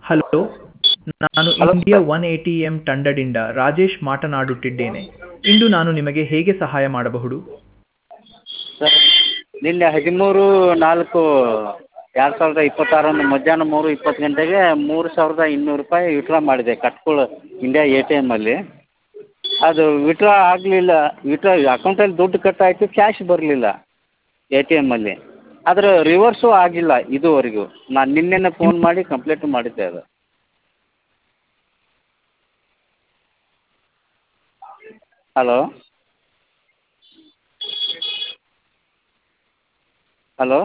Hello ನಾನು hello. India one A T M ತಂಡದಿಂದ ರಾಜೇಶ್ ಮಾತನಾಡುತ್ತಿದ್ದೇನೆ ಇಂದು ನಾನು ನಿಮಗೆ ಹೇಗೆ ಸಹಾಯ ಮಾಡಬಹುದು ಸರ್ ನಿನ್ನೆ ಹದಿಮೂರು ನಾಲ್ಕು ಎರಡು ಸಾವಿರದ ಇಪ್ಪತ್ತಾರರಂದು ಮಧ್ಯಾಹ್ನ ಮೂರು ಇಪ್ಪತ್ತು ಗಂಟೆಗೆ ಮೂರು ಸಾವಿರದ ಇನ್ನೂರು ರೂಪಾಯಿ ವಿತ್ಡ್ರಾ ಮಾಡಿದೆ ಕಟ್ಕೊಳ ಇಂಡಿಯಾ ಎ ಟಿ ಎಮ್ಮಲ್ಲಿ ಅದು ವಿತ್ಡ್ರಾ ಆಗಲಿಲ್ಲ ವಿತ್ಡ್ರಾ ಅಕೌಂಟಲ್ಲಿ ದುಡ್ಡು ಕಟ್ಟಾಯಿತು ಕ್ಯಾಶ್ ಬರಲಿಲ್ಲ ಎ ಟಿ ಎಮ್ಮಲ್ಲಿ ಆದರೆ ರಿವರ್ಸು ಆಗಿಲ್ಲ ಇದುವರೆಗೂ ನಾನು ನಿನ್ನೆನೇ ಫೋನ್ ಮಾಡಿ ಕಂಪ್ಲೇಂಟು ಮಾಡಿದ್ದೆ ಅದು ಹಲೋ ಹಲೋ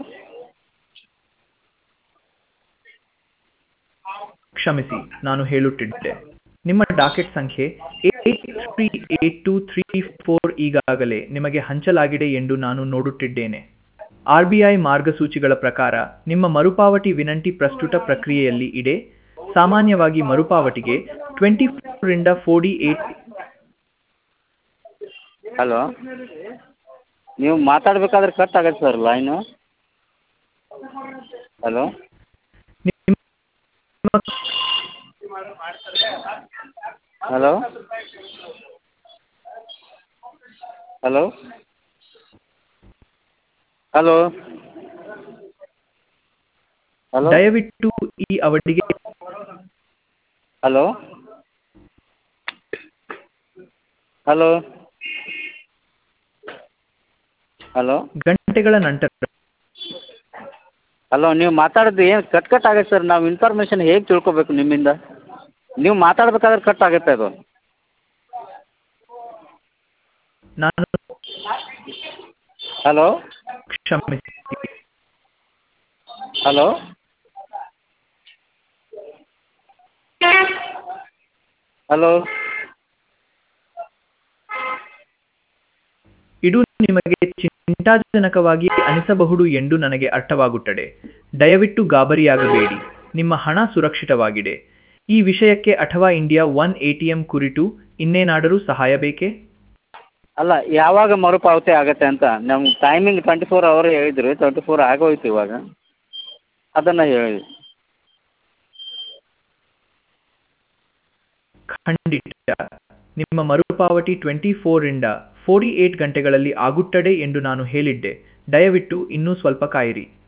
ಕ್ಷಮಿಸಿ ನಾನು ಹೇಳುತ್ತಿದ್ದೆ ನಿಮ್ಮ ಡಾಕೆಟ್ ಸಂಖ್ಯೆ eight three eight two three four ಈಗಾಗಲೇ ನಿಮಗೆ ಹಂಚಲಾಗಿದೆ ಎಂದು ನಾನು ನೋಡುತ್ತಿದ್ದೇನೆ ಆರ್ ಬಿ ಐ ಮಾರ್ಗಸೂಚಿಗಳ ಪ್ರಕಾರ ನಿಮ್ಮ ಮರುಪಾವತಿ ವಿನಂತಿ ಪ್ರಸ್ತುತ ಪ್ರಕ್ರಿಯೆಯಲ್ಲಿ ಇದೆ ಸಾಮಾನ್ಯವಾಗಿ ಮರುಪಾವತಿಗೆ ಟ್ವೆಂಟಿ ಫೋರಿಂದ ಫೋರ್ಟಿ ಏಟ್ ಹಲೋ ನೀವು ಮಾತಾಡಬೇಕಾದ್ರೆ ಕಟ್ ಆಗತ್ತೆ sir line hello hello hello hello hello ದಯವಿಟ್ಟು ಈ ಅವಧಿಗೆ ಹಲೋ ಹಲೋ ಹಲೋ ಗಂಟೆಗಳ ನಂತರ ಹಲೋ ನೀವು ಮಾತಾಡೋದು ಏನು ಕಟ್ ಕಟ್ ಆಗತ್ತೆ ಸರ್ ನಾವು ಇನ್ಫಾರ್ಮೇಷನ್ ಹೇಗೆ ತಿಳ್ಕೊಬೇಕು ನಿಮ್ಮಿಂದ ನೀವು ಮಾತಾಡ್ಬೇಕಾದ್ರೆ ಕಟ್ ಆಗುತ್ತೆ ಅದು ನಾನು ಹಲೋ ಕ್ಷಮಿಸಿ ಹಲೋ ಹಲೋ ಇದು ನಿಮಗೆ ಚಿಂತಾಜನಕವಾಗಿ ಅನಿಸಬಹುದು ಎಂದು ನನಗೆ ಅರ್ಥವಾಗುತ್ತದೆ ದಯವಿಟ್ಟು ಗಾಬರಿಯಾಗಬೇಡಿ ನಿಮ್ಮ ಹಣ ಸುರಕ್ಷಿತವಾಗಿದೆ ಈ ವಿಷಯಕ್ಕೆ ಅಥವಾ ಇಂಡಿಯಾ ಒನ್ ಎಟಿಎಂ ಕುರಿತು ಇನ್ನೇನಾದರೂ ಸಹಾಯ ಬೇಕೇ ಅಲ್ಲ ಯಾವಾಗ ಮರುಪಾವತಿ ಆಗತ್ತೆ ಅಂತ ನಮ್ಗೆ ಟೈಮಿಂಗ್ ಟ್ವೆಂಟಿ ಫೋರ್ ಅವರ್ ಹೇಳಿದ್ರಿ ಟ್ವೆಂಟಿ ಫೋರ್ ಆಗೋಯ್ತು ಇವಾಗ ಅದನ್ನು ಹೇಳಿ ಖಂಡಿತ ನಿಮ್ಮ ಮರುಪಾವತಿ ಟ್ವೆಂಟಿ ಫೋರಿಂದ ಫೋರ್ಟಿ ಏಟ್ ಗಂಟೆಗಳಲ್ಲಿ ಆಗುತ್ತದೆ ಎಂದು ನಾನು ಹೇಳಿದ್ದೆ ದಯವಿಟ್ಟು ಇನ್ನೂ ಸ್ವಲ್ಪ ಕಾಯಿರಿ